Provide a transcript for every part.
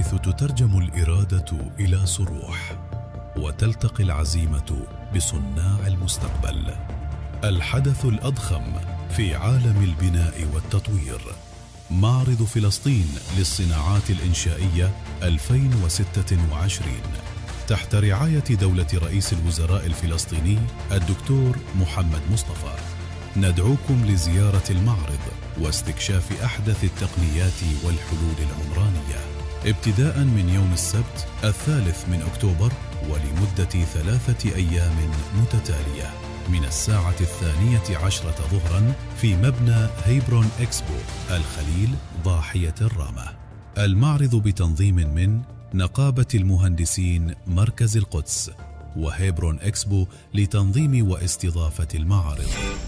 حيث تترجم الاراده الى صروح وتلتقي العزيمه بصناع المستقبل الحدث الاضخم في عالم البناء والتطوير معرض فلسطين للصناعات الانشائيه 2026 تحت رعايه دوله رئيس الوزراء الفلسطيني الدكتور محمد مصطفى ندعوكم لزياره المعرض واستكشاف احدث التقنيات والحلول العمرانيه ابتداء من يوم السبت الثالث من اكتوبر ولمده ثلاثه ايام متتاليه من الساعه الثانيه عشره ظهرا في مبنى هيبرون اكسبو الخليل ضاحيه الرامه المعرض بتنظيم من نقابه المهندسين مركز القدس وهيبرون اكسبو لتنظيم واستضافه المعارض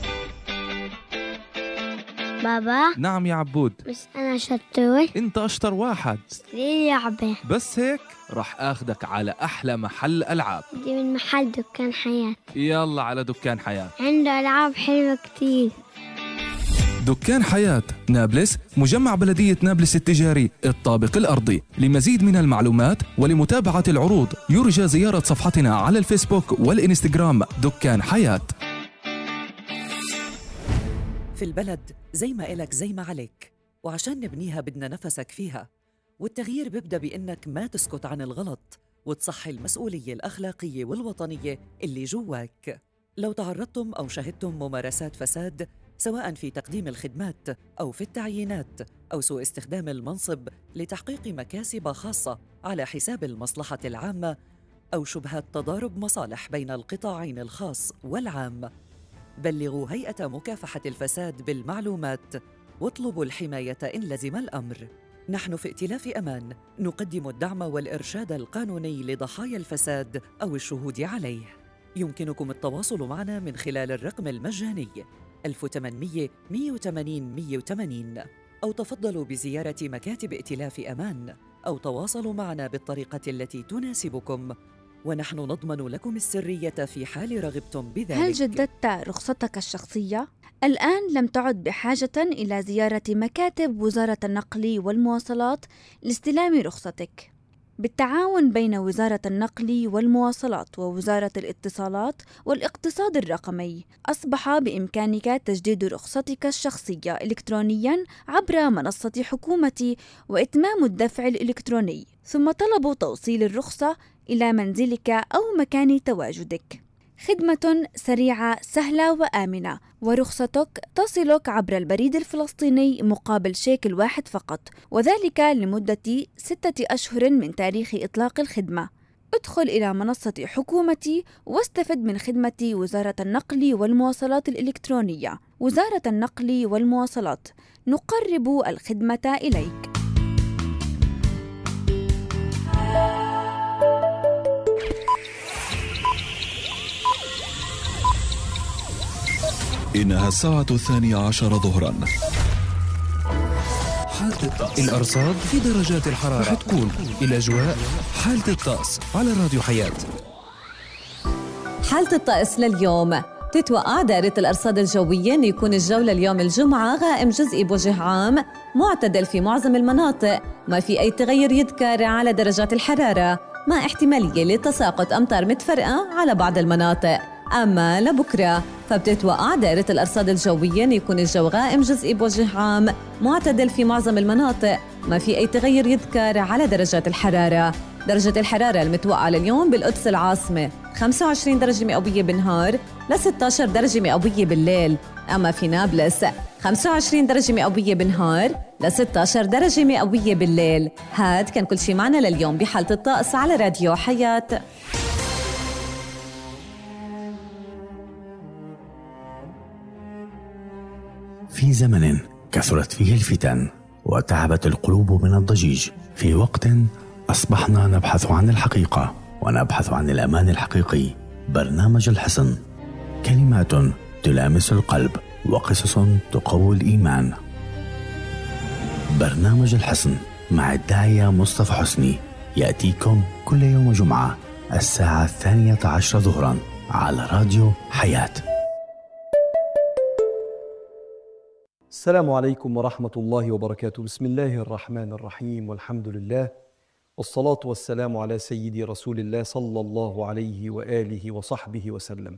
بابا نعم يا عبود بس أنا شطور انت اشطر واحد ليه لعبة بس هيك رح اخدك على احلى محل العاب دي من محل دكان حياة يلا على دكان حياة عنده ألعاب حلوة كتير دكان حياة نابلس مجمع بلدية نابلس التجاري الطابق الأرضي لمزيد من المعلومات ولمتابعة العروض يرجى زيارة صفحتنا على الفيسبوك والإنستغرام دكان حياة في البلد زي ما إلك زي ما عليك وعشان نبنيها بدنا نفسك فيها والتغيير بيبدأ بإنك ما تسكت عن الغلط وتصحي المسؤولية الأخلاقية والوطنية اللي جواك لو تعرضتم أو شهدتم ممارسات فساد سواء في تقديم الخدمات أو في التعيينات أو سوء استخدام المنصب لتحقيق مكاسب خاصة على حساب المصلحة العامة أو شبهة تضارب مصالح بين القطاعين الخاص والعام بلغوا هيئة مكافحة الفساد بالمعلومات واطلبوا الحماية إن لزم الأمر. نحن في ائتلاف أمان نقدم الدعم والإرشاد القانوني لضحايا الفساد أو الشهود عليه. يمكنكم التواصل معنا من خلال الرقم المجاني 1800 180 180 أو تفضلوا بزيارة مكاتب ائتلاف أمان أو تواصلوا معنا بالطريقة التي تناسبكم ونحن نضمن لكم السرية في حال رغبتم بذلك هل جددت رخصتك الشخصية؟ الآن لم تعد بحاجة إلى زيارة مكاتب وزارة النقل والمواصلات لاستلام رخصتك. بالتعاون بين وزارة النقل والمواصلات ووزارة الاتصالات والاقتصاد الرقمي، أصبح بإمكانك تجديد رخصتك الشخصية إلكترونياً عبر منصة حكومتي وإتمام الدفع الإلكتروني، ثم طلب توصيل الرخصة إلى منزلك أو مكان تواجدك. خدمة سريعة سهلة وآمنة ورخصتك تصلك عبر البريد الفلسطيني مقابل شيكل واحد فقط وذلك لمدة ستة أشهر من تاريخ إطلاق الخدمة ادخل إلى منصة حكومتي واستفد من خدمة وزارة النقل والمواصلات الإلكترونية وزارة النقل والمواصلات نقرب الخدمة إليك إنها الساعة الثانية عشر ظهرا حالة الطقس الأرصاد في درجات الحرارة رح تكون الأجواء حالة الطقس على راديو حياة حالة الطقس لليوم تتوقع دائرة الأرصاد الجوية أن يكون الجو لليوم الجمعة غائم جزئي بوجه عام معتدل في معظم المناطق ما في أي تغير يذكر على درجات الحرارة مع احتمالية لتساقط أمطار متفرقة على بعض المناطق أما لبكرة فبتتوقع دائرة الأرصاد الجوية أن يكون الجو غائم جزئي بوجه عام معتدل في معظم المناطق ما في أي تغير يذكر على درجات الحرارة درجة الحرارة المتوقعة لليوم بالقدس العاصمة 25 درجة مئوية بالنهار ل 16 درجة مئوية بالليل أما في نابلس 25 درجة مئوية بالنهار ل 16 درجة مئوية بالليل هاد كان كل شي معنا لليوم بحالة الطقس على راديو حياة في زمن كثرت فيه الفتن وتعبت القلوب من الضجيج في وقت اصبحنا نبحث عن الحقيقه ونبحث عن الامان الحقيقي برنامج الحصن كلمات تلامس القلب وقصص تقوي الايمان برنامج الحصن مع الداعيه مصطفى حسني ياتيكم كل يوم جمعه الساعه الثانيه عشر ظهرا على راديو حياه السلام عليكم ورحمة الله وبركاته بسم الله الرحمن الرحيم والحمد لله والصلاة والسلام على سيدي رسول الله صلى الله عليه وآله وصحبه وسلم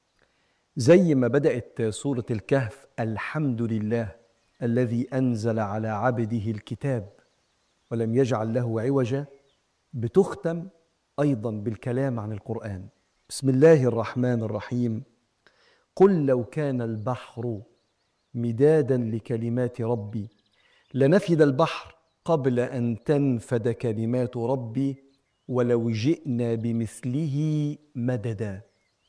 زي ما بدأت سورة الكهف الحمد لله الذي أنزل على عبده الكتاب ولم يجعل له عوجا بتختم أيضا بالكلام عن القرآن بسم الله الرحمن الرحيم قل لو كان البحر مدادا لكلمات ربي لنفد البحر قبل ان تنفد كلمات ربي ولو جئنا بمثله مددا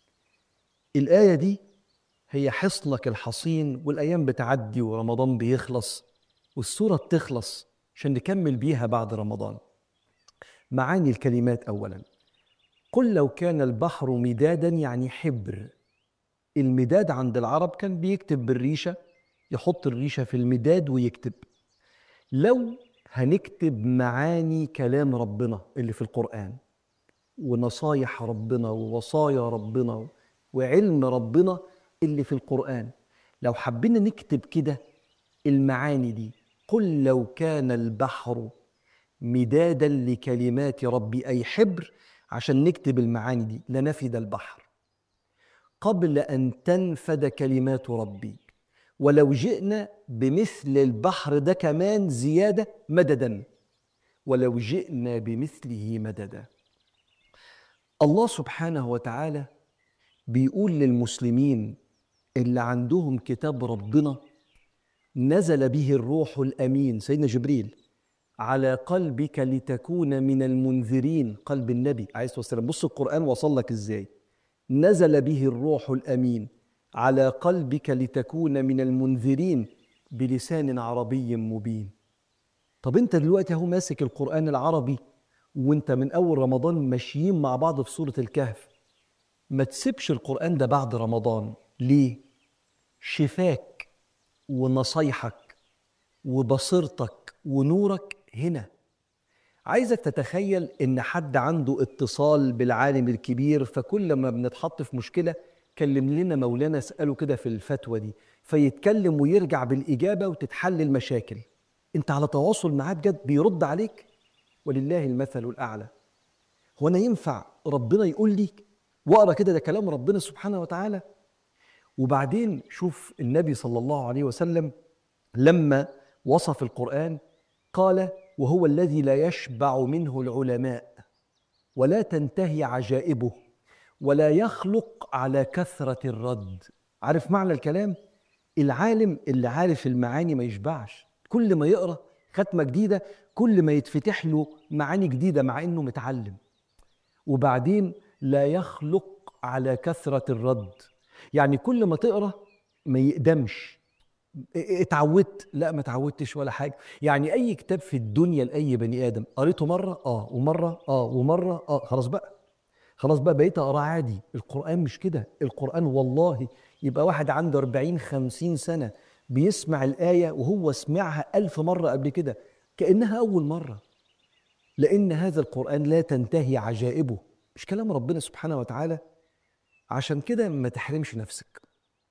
الايه دي هي حصنك الحصين والايام بتعدي ورمضان بيخلص والسوره بتخلص عشان نكمل بيها بعد رمضان معاني الكلمات اولا قل لو كان البحر مدادا يعني حبر المداد عند العرب كان بيكتب بالريشه يحط الريشه في المداد ويكتب لو هنكتب معاني كلام ربنا اللي في القرآن ونصايح ربنا ووصايا ربنا وعلم ربنا اللي في القرآن لو حبينا نكتب كده المعاني دي قل لو كان البحر مدادا لكلمات ربي أي حبر عشان نكتب المعاني دي لنفد البحر قبل أن تنفد كلمات ربي ولو جئنا بمثل البحر ده كمان زياده مددا ولو جئنا بمثله مددا الله سبحانه وتعالى بيقول للمسلمين اللي عندهم كتاب ربنا نزل به الروح الامين سيدنا جبريل على قلبك لتكون من المنذرين قلب النبي عليه الصلاه والسلام بص القران وصل لك ازاي نزل به الروح الامين على قلبك لتكون من المنذرين بلسان عربي مبين طب انت دلوقتي اهو ماسك القران العربي وانت من اول رمضان ماشيين مع بعض في سوره الكهف ما تسيبش القران ده بعد رمضان ليه شفاك ونصايحك وبصيرتك ونورك هنا عايزك تتخيل ان حد عنده اتصال بالعالم الكبير فكل ما بنتحط في مشكله كلم لنا مولانا اساله كده في الفتوى دي فيتكلم ويرجع بالاجابه وتتحل المشاكل انت على تواصل معاه بجد بيرد عليك ولله المثل الاعلى هو انا ينفع ربنا يقول لي واقرا كده ده كلام ربنا سبحانه وتعالى وبعدين شوف النبي صلى الله عليه وسلم لما وصف القران قال وهو الذي لا يشبع منه العلماء ولا تنتهي عجائبه ولا يخلق على كثرة الرد عارف معنى الكلام العالم اللي عارف المعاني ما يشبعش كل ما يقرأ ختمة جديدة كل ما يتفتح له معاني جديدة مع انه متعلم وبعدين لا يخلق على كثرة الرد يعني كل ما تقرأ ما يقدمش اتعودت لا ما اتعودتش ولا حاجه يعني اي كتاب في الدنيا لاي بني ادم قريته مره اه ومره اه ومره اه خلاص بقى خلاص بقى بقيت اقراه عادي القران مش كده القران والله يبقى واحد عنده 40 50 سنه بيسمع الايه وهو سمعها ألف مره قبل كده كانها اول مره لان هذا القران لا تنتهي عجائبه مش كلام ربنا سبحانه وتعالى عشان كده ما تحرمش نفسك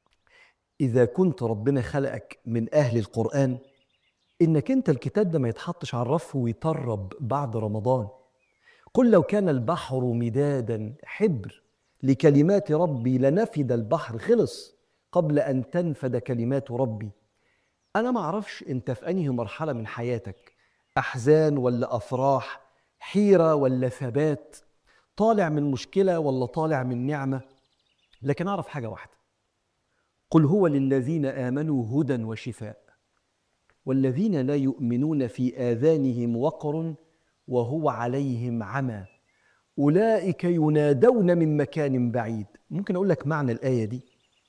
اذا كنت ربنا خلقك من اهل القران انك انت الكتاب ده ما يتحطش على الرف ويطرب بعد رمضان قل لو كان البحر مدادا حبر لكلمات ربي لنفد البحر خلص قبل ان تنفد كلمات ربي انا ما اعرفش انت في انهي مرحله من حياتك احزان ولا افراح حيره ولا ثبات طالع من مشكله ولا طالع من نعمه لكن اعرف حاجه واحده قل هو للذين امنوا هدى وشفاء والذين لا يؤمنون في اذانهم وقر وهو عليهم عمى اولئك ينادون من مكان بعيد ممكن اقول لك معنى الايه دي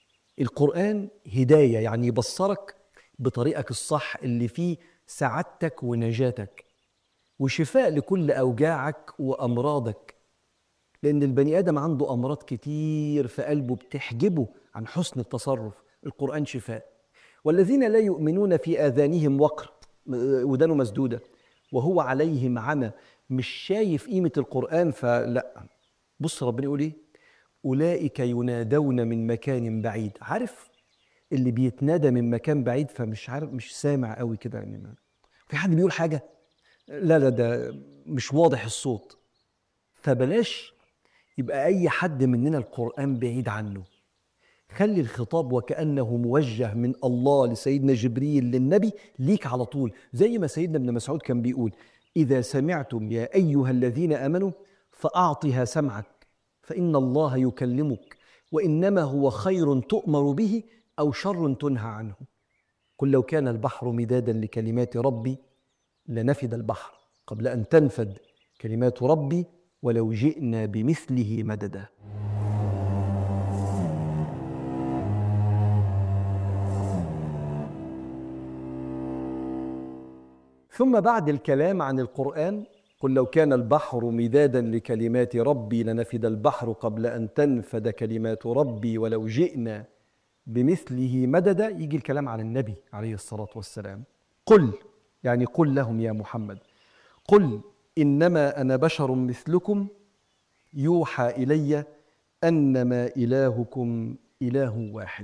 القران هدايه يعني يبصرك بطريقك الصح اللي فيه سعادتك ونجاتك وشفاء لكل اوجاعك وامراضك لان البني ادم عنده امراض كتير في قلبه بتحجبه عن حسن التصرف القران شفاء والذين لا يؤمنون في اذانهم وقر ودانه مسدوده وهو عليهم عمى مش شايف قيمه القران فلا بص ربنا يقول ايه اولئك ينادون من مكان بعيد عارف اللي بيتنادى من مكان بعيد فمش عارف مش سامع قوي كده يعني في حد بيقول حاجه لا لا ده مش واضح الصوت فبلاش يبقى أي حد مننا القرآن بعيد عنه خلي الخطاب وكأنه موجه من الله لسيدنا جبريل للنبي ليك على طول زي ما سيدنا ابن مسعود كان بيقول إذا سمعتم يا أيها الذين آمنوا فأعطها سمعك فإن الله يكلمك وإنما هو خير تؤمر به أو شر تنهى عنه قل لو كان البحر مدادا لكلمات ربي لنفد البحر قبل أن تنفد كلمات ربي ولو جئنا بمثله مددا ثم بعد الكلام عن القرآن قل لو كان البحر مدادا لكلمات ربي لنفد البحر قبل أن تنفد كلمات ربي ولو جئنا بمثله مددا يجي الكلام عن النبي عليه الصلاة والسلام قل يعني قل لهم يا محمد قل إنما أنا بشر مثلكم يوحى إلي أنما إلهكم إله واحد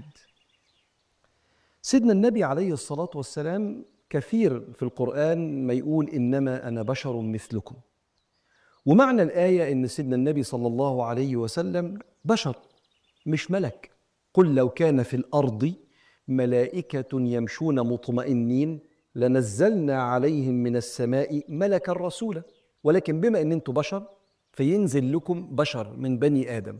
سيدنا النبي عليه الصلاة والسلام كثير في القرآن ما يقول إنما أنا بشر مثلكم ومعنى الآية إن سيدنا النبي صلى الله عليه وسلم بشر مش ملك قل لو كان في الأرض ملائكة يمشون مطمئنين لنزلنا عليهم من السماء ملكا رسولا ولكن بما ان انتم بشر فينزل لكم بشر من بني ادم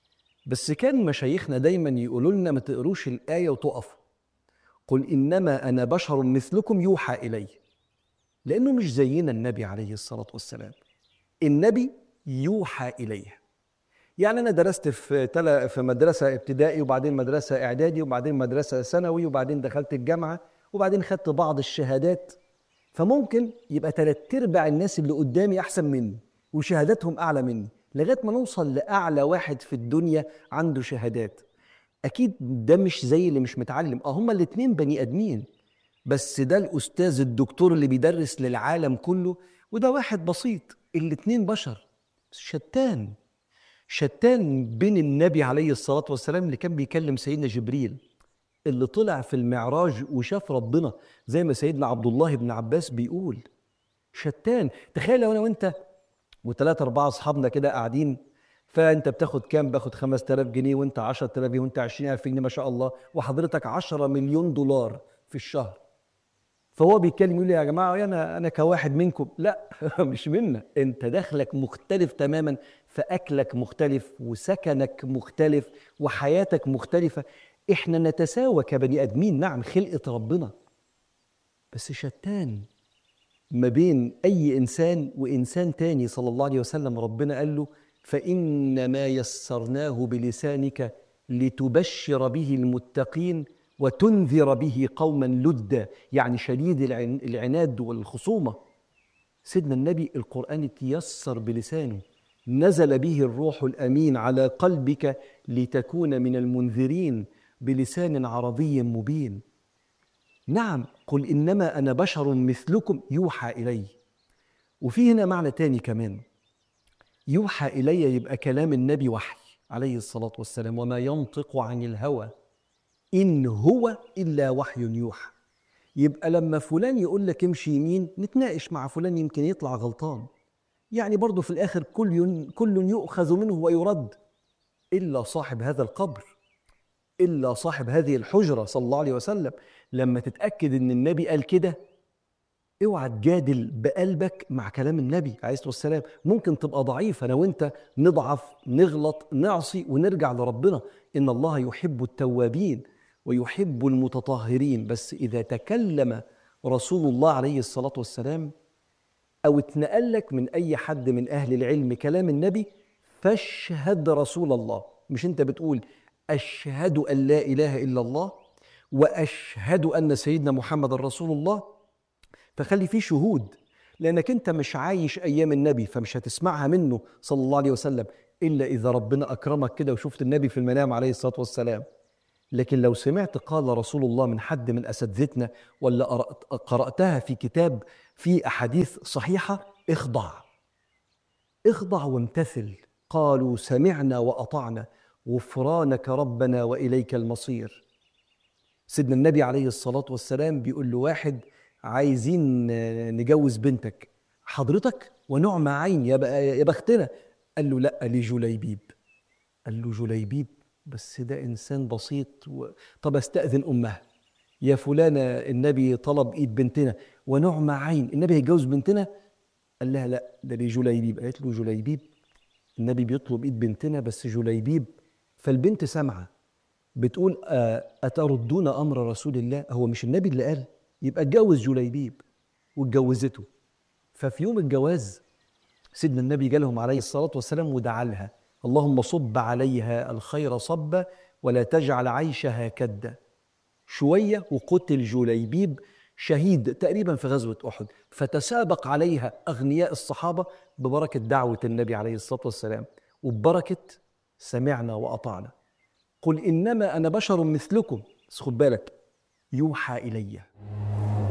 بس كان مشايخنا دايما يقولوا لنا ما تقروش الايه وتقفوا قل انما انا بشر مثلكم يوحى الي لانه مش زينا النبي عليه الصلاه والسلام النبي يوحى اليه يعني انا درست في تل... في مدرسه ابتدائي وبعدين مدرسه اعدادي وبعدين مدرسه ثانوي وبعدين دخلت الجامعه وبعدين خدت بعض الشهادات فممكن يبقى تلات ارباع الناس اللي قدامي احسن مني وشهاداتهم اعلى مني لغايه ما نوصل لاعلى واحد في الدنيا عنده شهادات اكيد ده مش زي اللي مش متعلم اه هما الاتنين بني ادمين بس ده الاستاذ الدكتور اللي بيدرس للعالم كله وده واحد بسيط الاتنين بشر شتان شتان بين النبي عليه الصلاه والسلام اللي كان بيكلم سيدنا جبريل اللي طلع في المعراج وشاف ربنا زي ما سيدنا عبد الله بن عباس بيقول شتان تخيل لو انا وانت وثلاثة أربعة أصحابنا كده قاعدين فأنت بتاخد كام؟ باخد 5000 جنيه وأنت 10000 جنيه وأنت 20000 جنيه ما شاء الله وحضرتك 10 مليون دولار في الشهر فهو بيتكلم يقول لي يا جماعة أنا أنا كواحد منكم لا مش منا أنت دخلك مختلف تماما فأكلك مختلف وسكنك مختلف وحياتك مختلفة احنا نتساوى كبني ادمين نعم خلقه ربنا بس شتان ما بين اي انسان وانسان تاني صلى الله عليه وسلم ربنا قال له فانما يسرناه بلسانك لتبشر به المتقين وتنذر به قوما لدا يعني شديد العناد والخصومه سيدنا النبي القران تيسر بلسانه نزل به الروح الامين على قلبك لتكون من المنذرين بلسان عربي مبين نعم قل انما انا بشر مثلكم يوحى الي وفي هنا معنى تاني كمان يوحى الي يبقى كلام النبي وحي عليه الصلاه والسلام وما ينطق عن الهوى ان هو الا وحي يوحى يبقى لما فلان يقول لك امشي يمين نتناقش مع فلان يمكن يطلع غلطان يعني برضه في الاخر كل كل يؤخذ منه ويرد الا صاحب هذا القبر الا صاحب هذه الحجره صلى الله عليه وسلم لما تتاكد ان النبي قال كده اوعى تجادل بقلبك مع كلام النبي عليه الصلاه والسلام ممكن تبقى ضعيف انا وانت نضعف نغلط نعصي ونرجع لربنا ان الله يحب التوابين ويحب المتطهرين بس اذا تكلم رسول الله عليه الصلاه والسلام او اتنقل لك من اي حد من اهل العلم كلام النبي فاشهد رسول الله مش انت بتقول اشهد ان لا اله الا الله واشهد ان سيدنا محمد رسول الله فخلي فيه شهود لانك انت مش عايش ايام النبي فمش هتسمعها منه صلى الله عليه وسلم الا اذا ربنا اكرمك كده وشفت النبي في المنام عليه الصلاه والسلام لكن لو سمعت قال رسول الله من حد من اساتذتنا ولا قراتها في كتاب في احاديث صحيحه اخضع اخضع وامتثل قالوا سمعنا واطعنا غفرانك ربنا واليك المصير سيدنا النبي عليه الصلاه والسلام بيقول له واحد عايزين نجوز بنتك حضرتك ونعم عين يا بقى- يا بختنا قال له لا لجليبيب قال له جليبيب بس ده انسان بسيط و... طب استاذن امها يا فلانه النبي طلب ايد بنتنا ونعم عين النبي هيتجوز بنتنا قال لها لا ده لجليبيب قالت له جليبيب النبي بيطلب ايد بنتنا بس جليبيب فالبنت سامعه بتقول آه، اتردون امر رسول الله هو مش النبي اللي قال يبقى اتجوز جليبيب واتجوزته ففي يوم الجواز سيدنا النبي جالهم عليه الصلاة والسلام ودعا لها اللهم صب عليها الخير صبا ولا تجعل عيشها كدا شوية وقتل جليبيب شهيد تقريبا في غزوة أحد فتسابق عليها أغنياء الصحابة ببركة دعوة النبي عليه الصلاة والسلام وببركة سمعنا وأطعنا قل إنما أنا بشر مثلكم بس خد بالك يوحى إلي